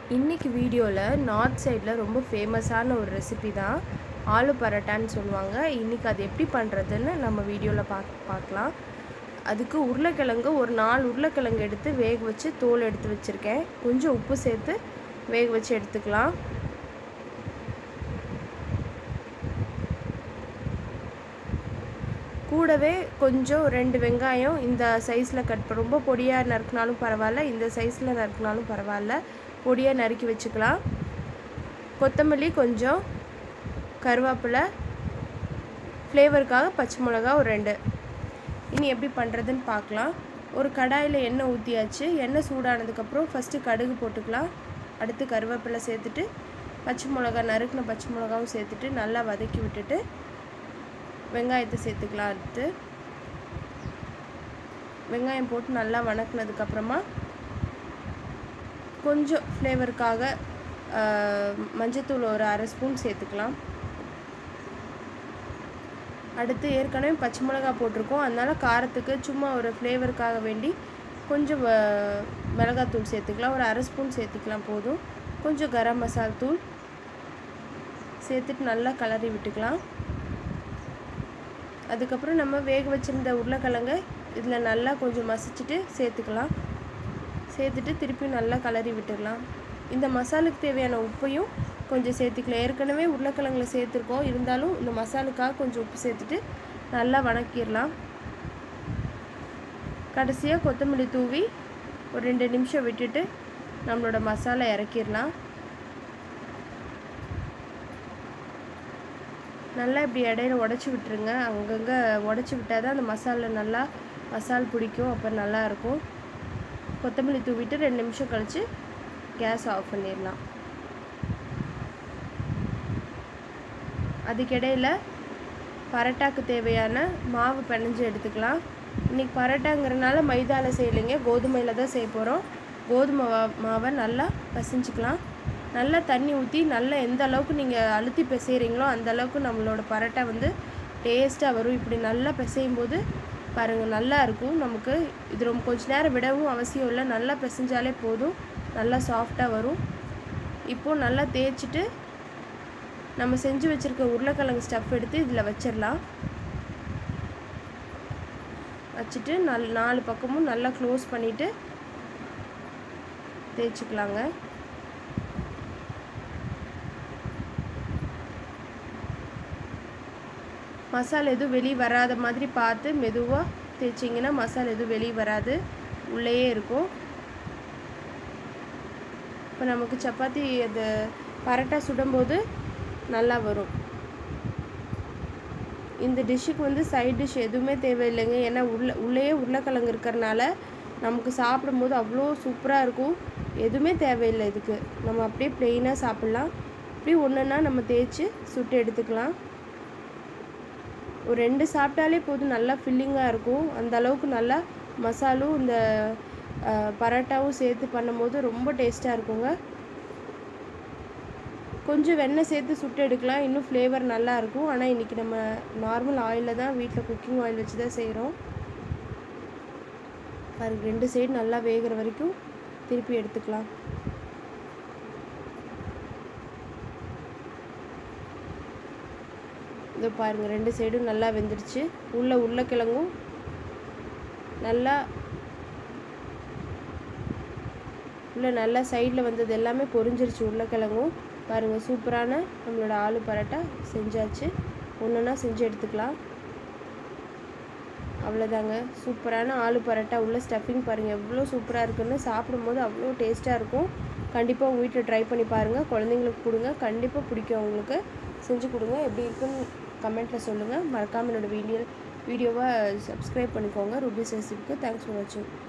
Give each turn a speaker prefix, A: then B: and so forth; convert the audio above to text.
A: இன்றைக்கி வீடியோவில் நார்த் சைடில் ரொம்ப ஃபேமஸான ஒரு ரெசிபி தான் ஆலு பரோட்டான்னு சொல்லுவாங்க இன்றைக்கி அது எப்படி பண்ணுறதுன்னு நம்ம வீடியோவில் பாக் பார்க்கலாம் அதுக்கு உருளைக்கிழங்கு ஒரு நாலு உருளைக்கிழங்கு எடுத்து வேக வச்சு தோல் எடுத்து வச்சுருக்கேன் கொஞ்சம் உப்பு சேர்த்து வேக வச்சு எடுத்துக்கலாம் கூடவே கொஞ்சம் ரெண்டு வெங்காயம் இந்த சைஸில் கட் பண்ண ரொம்ப பொடியாக நறுக்கினாலும் பரவாயில்ல இந்த சைஸில் நறுக்கினாலும் பரவாயில்ல பொடியாக நறுக்கி வச்சுக்கலாம் கொத்தமல்லி கொஞ்சம் கருவேப்பிலை ஃப்ளேவருக்காக பச்சை மிளகா ஒரு ரெண்டு இனி எப்படி பண்ணுறதுன்னு பார்க்கலாம் ஒரு கடாயில் எண்ணெய் ஊற்றியாச்சு எண்ணெய் சூடானதுக்கப்புறம் ஃபஸ்ட்டு கடுகு போட்டுக்கலாம் அடுத்து கருவேப்பிலை சேர்த்துட்டு பச்சை மிளகா நறுக்கின பச்சை மிளகாவும் சேர்த்துட்டு நல்லா வதக்கி விட்டுட்டு வெங்காயத்தை சேர்த்துக்கலாம் அடுத்து வெங்காயம் போட்டு நல்லா வணக்கினதுக்கப்புறமா கொஞ்சம் ஃப்ளேவருக்காக மஞ்சத்தூள் ஒரு அரை ஸ்பூன் சேர்த்துக்கலாம் அடுத்து ஏற்கனவே பச்சை மிளகா போட்டிருக்கோம் அதனால் காரத்துக்கு சும்மா ஒரு ஃப்ளேவருக்காக வேண்டி கொஞ்சம் மிளகாத்தூள் சேர்த்துக்கலாம் ஒரு அரை ஸ்பூன் சேர்த்துக்கலாம் போதும் கொஞ்சம் கரம் மசால் தூள் சேர்த்துட்டு நல்லா கலரி விட்டுக்கலாம் அதுக்கப்புறம் நம்ம வேக வச்சுருந்த உருளைக்கிழங்க இதில் நல்லா கொஞ்சம் மசிச்சுட்டு சேர்த்துக்கலாம் சேர்த்துட்டு திருப்பி நல்லா கலரி விட்டுடலாம் இந்த மசாலுக்கு தேவையான உப்பையும் கொஞ்சம் சேர்த்துக்கலாம் ஏற்கனவே உருளைக்கிழங்குல சேர்த்துருக்கோம் இருந்தாலும் இந்த மசாலுக்காக கொஞ்சம் உப்பு சேர்த்துட்டு நல்லா வணக்கிடலாம் கடைசியாக கொத்தமல்லி தூவி ஒரு ரெண்டு நிமிஷம் விட்டுட்டு நம்மளோட மசாலா இறக்கிடலாம் நல்லா இப்படி இடையில உடச்சி விட்டுருங்க அங்கங்கே உடச்சி விட்டால் தான் அந்த மசாலா நல்லா மசால் பிடிக்கும் அப்போ நல்லாயிருக்கும் கொத்தமல்லி தூவிட்டு ரெண்டு நிமிஷம் கழித்து கேஸ் ஆஃப் பண்ணிடலாம் அதுக்கிடையில் பரோட்டாக்கு தேவையான மாவு பிணைஞ்சு எடுத்துக்கலாம் இன்றைக்கி பரோட்டாங்கிறனால மைதாவில் செய்யலைங்க கோதுமையில் தான் செய்ய போகிறோம் கோதுமை மாவை நல்லா பசிஞ்சுக்கலாம் நல்லா தண்ணி ஊற்றி நல்லா எந்த அளவுக்கு நீங்கள் அழுத்தி பிசைகிறீங்களோ அந்த அளவுக்கு நம்மளோட பரோட்டா வந்து டேஸ்ட்டாக வரும் இப்படி நல்லா பிசையும் போது பாருங்கள் நல்லா இருக்கும் நமக்கு இது ரொம்ப கொஞ்ச நேரம் விடவும் அவசியம் இல்லை நல்லா பிசைஞ்சாலே போதும் நல்லா சாஃப்டாக வரும் இப்போது நல்லா தேய்ச்சிட்டு நம்ம செஞ்சு வச்சுருக்க உருளைக்கிழங்கு ஸ்டஃப் எடுத்து இதில் வச்சிடலாம் வச்சுட்டு நல் நாலு பக்கமும் நல்லா க்ளோஸ் பண்ணிவிட்டு தேய்ச்சிக்கலாங்க மசாலா எதுவும் வெளியே வராத மாதிரி பார்த்து மெதுவாக தேய்ச்சிங்கன்னா மசாலா எதுவும் வெளியே வராது உள்ளேயே இருக்கும் இப்போ நமக்கு சப்பாத்தி அது பரோட்டா சுடும்போது நல்லா வரும் இந்த டிஷ்ஷுக்கு வந்து சைட் டிஷ் எதுவுமே தேவையில்லைங்க ஏன்னா உள்ள உள்ளேயே உருளைக்கிழங்கு இருக்கிறனால நமக்கு சாப்பிடும்போது அவ்வளோ சூப்பராக இருக்கும் எதுவுமே தேவையில்லை இதுக்கு நம்ம அப்படியே ப்ளெயினாக சாப்பிட்லாம் இப்படி ஒன்றுன்னா நம்ம தேய்ச்சி சுட்டு எடுத்துக்கலாம் ஒரு ரெண்டு சாப்பிட்டாலே போதும் நல்லா ஃபில்லிங்காக இருக்கும் அந்த அளவுக்கு நல்லா மசாலும் இந்த பரோட்டாவும் சேர்த்து பண்ணும்போது ரொம்ப டேஸ்ட்டாக இருக்குங்க கொஞ்சம் வெண்ணெய் சேர்த்து சுட்டு எடுக்கலாம் இன்னும் ஃப்ளேவர் நல்லாயிருக்கும் ஆனால் இன்றைக்கி நம்ம நார்மல் ஆயிலில் தான் வீட்டில் குக்கிங் ஆயில் வச்சு தான் செய்கிறோம் பாருங்க ரெண்டு சைடு நல்லா வேகிற வரைக்கும் திருப்பி எடுத்துக்கலாம் இதோ பாருங்கள் ரெண்டு சைடும் நல்லா வெந்துடுச்சு உள்ள உருளைக்கிழங்கும் நல்லா உள்ள நல்லா சைடில் வந்தது எல்லாமே பொரிஞ்சிருச்சு உருளைக்கிழங்கும் பாருங்கள் சூப்பரான நம்மளோட ஆலு பரோட்டா செஞ்சாச்சு ஒன்றுனா செஞ்சு எடுத்துக்கலாம் அவ்வளோதாங்க சூப்பரான ஆலு பரோட்டா உள்ள ஸ்டஃபிங் பாருங்கள் எவ்வளோ சூப்பராக இருக்குன்னு சாப்பிடும்போது அவ்வளோ டேஸ்ட்டாக இருக்கும் கண்டிப்பாக உங்கள் வீட்டில் ட்ரை பண்ணி பாருங்கள் குழந்தைங்களுக்கு கொடுங்க கண்டிப்பாக பிடிக்கும் அவங்களுக்கு செஞ்சு கொடுங்க எப்படி இருக்குன்னு கமெண்ட்டில் சொல்லுங்கள் மறக்காமல் என்னோடய வீடியோ வீடியோவை சப்ஸ்கிரைப் பண்ணிக்கோங்க ரூபீஸ் ரெசிபிக்கு தேங்க்ஸ் ஃபார் வாட்சிங்